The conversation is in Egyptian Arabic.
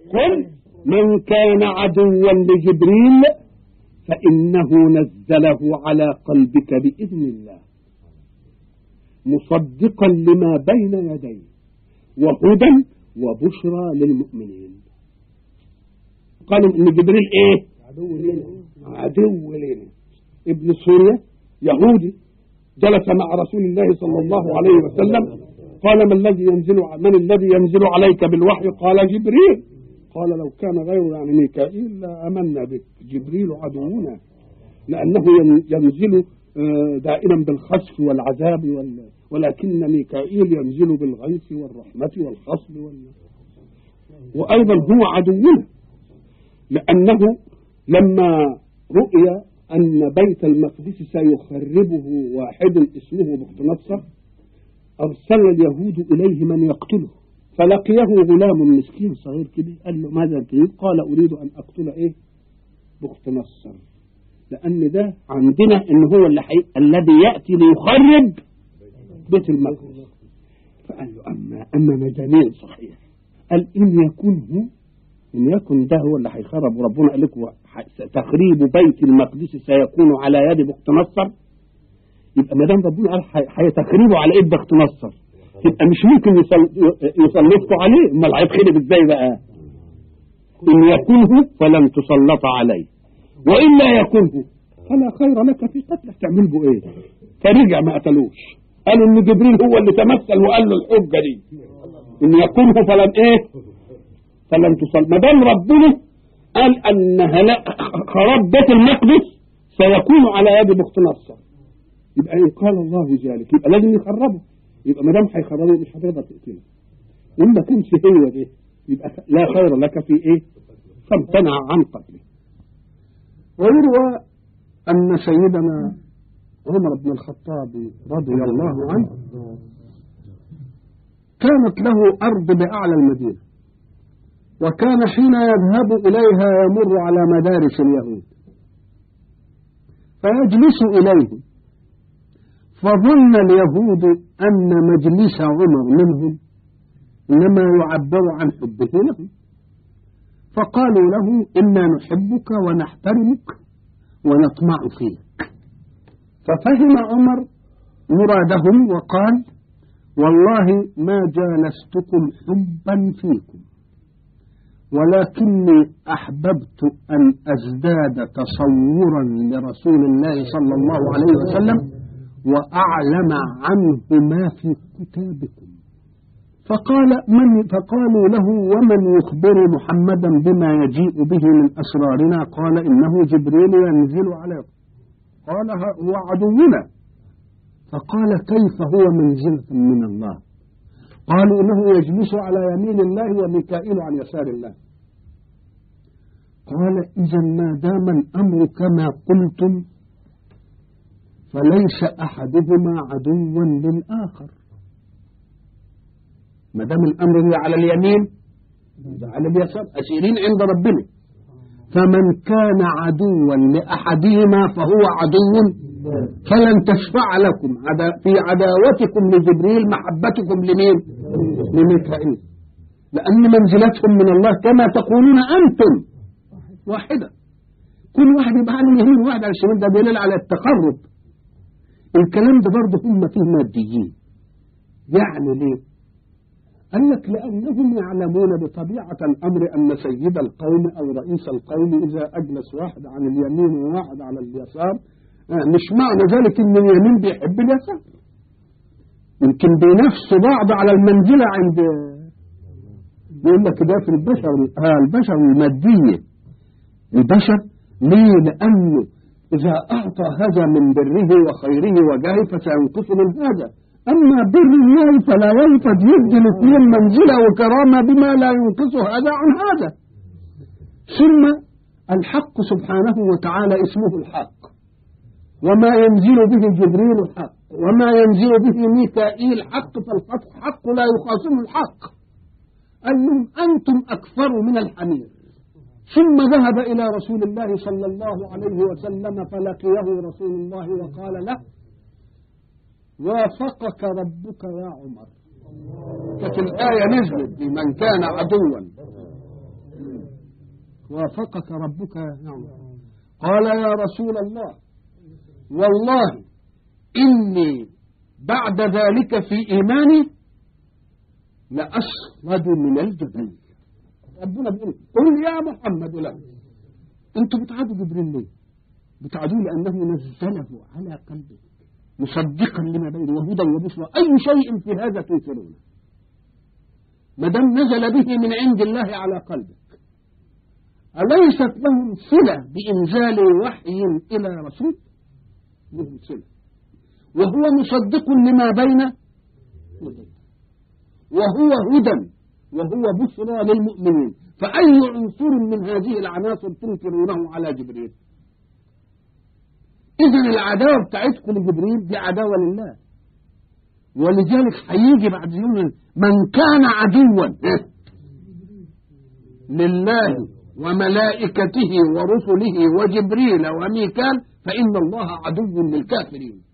قل من كان عدوا لجبريل فإنه نزله على قلبك بإذن الله مصدقا لما بين يديه وهدى وبشرى للمؤمنين قالوا ان جبريل ايه عدو لنا عدو لنا ابن سوريا يهودي جلس مع رسول الله صلى الله عليه وسلم قال ما الذي ينزل من الذي ينزل عليك بالوحي قال جبريل قال لو كان غيره يعني ميكائيل لامنا بك جبريل عدونا لانه ين- ينزل آه، دائما بالخسف والعذاب وال... ولكن ميكائيل ينزل بالغيث والرحمه والخصب وال... وايضا هو عدونا لأنه لما رؤي أن بيت المقدس سيخربه واحد اسمه بخت نصر أرسل اليهود إليه من يقتله فلقيه غلام مسكين صغير كده قال له ماذا تريد قال أريد أن أقتل إيه بخت نصر لأن ده عندنا إن هو اللي حي... الذي يأتي ليخرب بيت المقدس فقال له أما أما مجانين صحيح قال إن يكن هو إن يكن ده هو اللي هيخرب وربنا قال لكم ح- تخريب بيت المقدس سيكون على يد بخت نصر يبقى ما دام ربنا قال ح- هيتخربوا على ايد بخت نصر يبقى مش ممكن يسل- يسلطوا عليه امال هيتخرب ازاي بقى؟ ان يكنه فلن تسلط عليه وان لا يكنه فلا خير لك في قتله تعمل به ايه؟ فرجع ما قتلوش قالوا ان جبريل هو اللي تمثل وقال له الحجه دي ان يكنه فلن ايه؟ فلن تصل ما دام ربنا قال ان هلاك خراب بيت المقدس سيكون على يد بخت نصر يبقى ان قال الله ذلك يبقى لازم يخربه يبقى ما دام هيخربه مش هتقدر تقتله وان ما كانش هو ده يبقى لا خير لك في ايه فامتنع عن قتله ويروى ان سيدنا عمر بن الخطاب رضي الله عنه كانت له ارض باعلى المدينه وكان حين يذهب إليها يمر على مدارس اليهود فيجلس إليه فظن اليهود أن مجلس عمر منهم إنما يعبر عن حبه لهم فقالوا له إنا نحبك ونحترمك ونطمع فيك ففهم عمر مرادهم وقال والله ما جالستكم حبا فيكم ولكني أحببت أن أزداد تصورا لرسول الله صلى الله عليه وسلم وأعلم عنه ما في كتابكم فقال من فقالوا له ومن يخبر محمدا بما يجيء به من أسرارنا قال إنه جبريل ينزل عليكم قال هو عدونا فقال كيف هو منزلة من الله قالوا انه يجلس على يمين الله وميكائيل عن يسار الله قال اذا ما دام الامر كما قلتم فليس احدهما عدوا للاخر ما دام الامر هو على اليمين على اليسار اسيرين عند ربنا فمن كان عدوا لاحدهما فهو عدو فلن تشفع لكم عدا في عداوتكم لجبريل محبتكم لمين لميكائيل لأن منزلتهم من الله كما تقولون أنتم واحدة كل واحد يبقى على اليمين وواحد على الشمال ده دليل على التقرب الكلام ده برضه هم فيه ماديين يعني ليه قال لك لأنهم يعلمون بطبيعة الأمر أن سيد القوم أو رئيس القوم إذا أجلس واحد عن اليمين وواحد على اليسار مش معنى ذلك ان اليمين بيحب اليسار يمكن بينافسوا بعض على المنزلة عند يقول لك ده في البشر آه البشر المادية البشر ليه لأنه إذا أعطى هذا من بره وخيره وجاهه فسينقص من هذا أما بر الله فلا ينفد يدي الاثنين منزلة وكرامة بما لا ينقص هذا عن هذا ثم الحق سبحانه وتعالى اسمه الحق وما ينزل به جبريل حق وما ينزل به ميكائيل حق فالحق حق لا يخاصم الحق قال لهم أنتم أكثر من الحمير ثم ذهب إلى رسول الله صلى الله عليه وسلم فلقيه رسول الله وقال له وافقك ربك يا عمر كانت الآية نزلت لمن كان عدوا وافقك ربك نعم قال يا رسول الله والله إني بعد ذلك في إيماني لأصمد من الجبل ربنا بيقول قل يا محمد له انتوا بتعادوا جبريل ليه؟ بتعادوه لأنه نزله على قلبك مصدقا لما بينه وهدى وبشرى أي شيء في هذا تنكرونه ما دام نزل به من عند الله على قلبك أليست لهم صلة بإنزال وحي إلى رسول لهم صلة وهو مصدق لما بين يديه وهو هدى وهو بشرى للمؤمنين فأي عنصر من هذه العناصر تنكرونه على جبريل إذا العداوة بتاعتكم لجبريل دي عداوة لله ولذلك هيجي بعد يوم من كان عدوا لله وملائكته ورسله وجبريل وميكال فإن الله عدو للكافرين